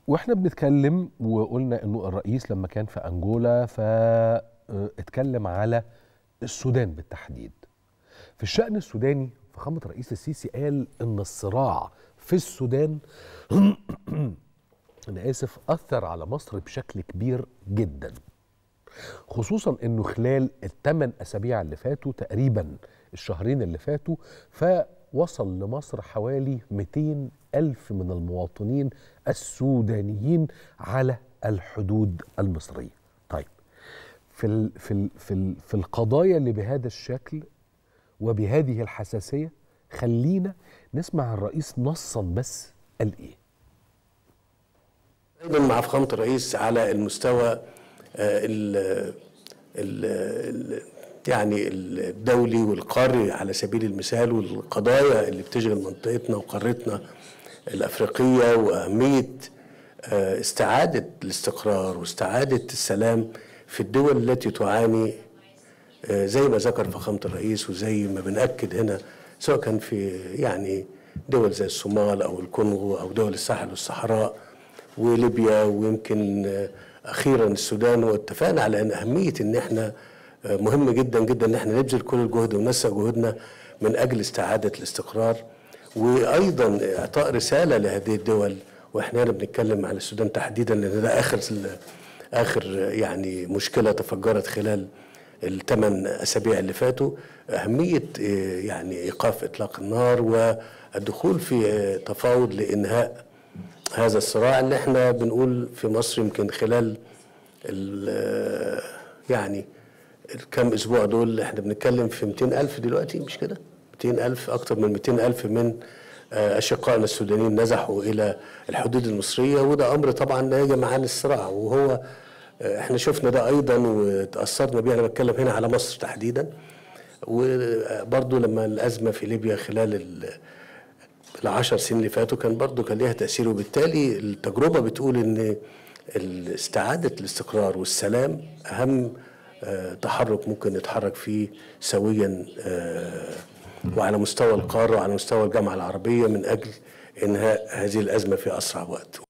واحنا بنتكلم وقلنا انه الرئيس لما كان في انجولا فاتكلم على السودان بالتحديد في الشأن السوداني فخامة الرئيس السيسي قال ان الصراع في السودان انا اسف اثر على مصر بشكل كبير جدا خصوصا انه خلال الثمان اسابيع اللي فاتوا تقريبا الشهرين اللي فاتوا فوصل لمصر حوالي 200 ألف من المواطنين السودانيين على الحدود المصرية طيب في, ال في, ال في, ال في القضايا اللي بهذا الشكل وبهذه الحساسية خلينا نسمع الرئيس نصا بس قال ايه ايضا مع فخامه الرئيس على المستوى ال ال ال يعني الدولي والقاري على سبيل المثال والقضايا اللي بتشغل منطقتنا وقارتنا الافريقيه واهميه استعاده الاستقرار واستعاده السلام في الدول التي تعاني زي ما ذكر فخامه الرئيس وزي ما بناكد هنا سواء كان في يعني دول زي الصومال او الكونغو او دول الساحل والصحراء وليبيا ويمكن اخيرا السودان واتفقنا على ان اهميه ان احنا مهم جدا جدا ان احنا نبذل كل الجهد وننسق جهودنا من اجل استعاده الاستقرار وايضا اعطاء رساله لهذه الدول واحنا هنا بنتكلم على السودان تحديدا لان ده اخر اخر يعني مشكله تفجرت خلال الثمان اسابيع اللي فاتوا اهميه يعني ايقاف اطلاق النار والدخول في تفاوض لانهاء هذا الصراع اللي احنا بنقول في مصر يمكن خلال يعني الكام اسبوع دول احنا بنتكلم في 200 الف دلوقتي مش كده 200 الف اكتر من 200 الف من اشقائنا السودانيين نزحوا الى الحدود المصريه وده امر طبعا ناجم عن الصراع وهو احنا شفنا ده ايضا وتاثرنا بيه انا بتكلم هنا على مصر تحديدا وبرضه لما الازمه في ليبيا خلال العشر سنين اللي فاتوا كان برضه كان ليها تاثير وبالتالي التجربه بتقول ان استعاده الاستقرار والسلام اهم تحرك ممكن نتحرك فيه سويا وعلى مستوى القاره وعلى مستوى الجامعه العربيه من اجل انهاء هذه الازمه في اسرع وقت